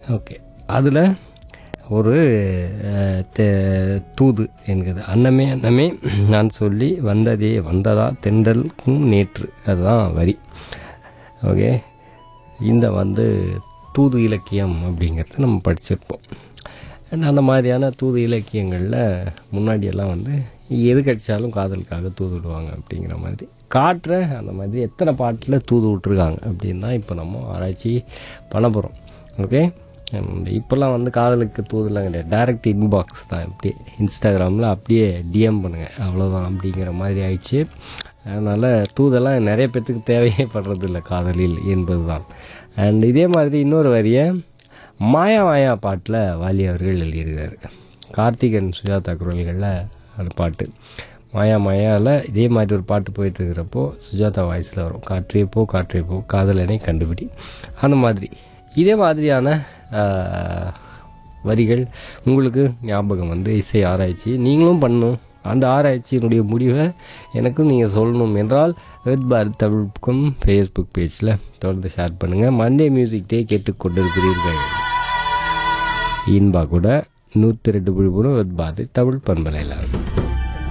okay அதில் ஒரு அஹ், தே- தூது என்கிறது அன்னமே அன்னமே நான் சொல்லி வந்ததே வந்ததா தென்றலுக்கும் நேற்று அதுதான் வரி ஓகே இந்த வந்து தூது இலக்கியம் அப்படிங்கிறத நம்ம படிச்சிருப்போம் And அந்த மாதிரியான தூது இலக்கியங்களில் முன்னாடியெல்லாம் வந்து எது கிடைச்சாலும் காதலுக்காக தூது விடுவாங்க அப்படிங்கிற மாதிரி காட்டுற அந்த மாதிரி எத்தனை பாட்டில் தூது விட்ருக்காங்க அப்படின்னு தான் இப்போ நம்ம ஆராய்ச்சி பண்ண போகிறோம் ஓகே இப்போல்லாம் வந்து காதலுக்கு தூதுலாம் கிடையாது டைரக்ட் இன்பாக்ஸ் தான் இப்படியே இன்ஸ்டாகிராமில் அப்படியே டிஎம் பண்ணுங்கள் அவ்வளோதான் அப்படிங்கிற மாதிரி ஆயிடுச்சு அதனால் தூதெல்லாம் நிறைய பேர்த்துக்கு தேவையே படுறதில்ல காதலில் என்பது தான் அண்ட் இதே மாதிரி இன்னொரு வரியை மாயா மாயா பாட்டில் வாலி அவர்கள் எழுதியிருக்காரு கார்த்திகன் சுஜாதா குரல்களில் அந்த பாட்டு மாயா மாயாவில் இதே மாதிரி ஒரு பாட்டு போயிட்டு இருக்கிறப்போ சுஜாதா வாய்ஸில் வரும் காற்றே போ காற்றே போ காதலனை கண்டுபிடி அந்த மாதிரி இதே மாதிரியான ஆஹ், வரிகள் உங்களுக்கு ஞாபகம் வந்து இசை ஆராய்ச்சி நீங்களும் பண்ணணும் அந்த ஆராய்ச்சியினுடைய முடிவை எனக்கும் நீங்கள் சொல்லணும் என்றால் வெத் பாரத் தமிழுக்கும் ஃபேஸ்புக் பேஜில் தொடர்ந்து ஷேர் பண்ணுங்கள் மண்டே மியூசிக் டே கேட்டுக்கொண்டிருக்கிறீர்கள் இன்பா கூட நூற்றி ரெண்டு புள்ளி மூணு வெத் பாரதி தமிழ் பண்பலையில்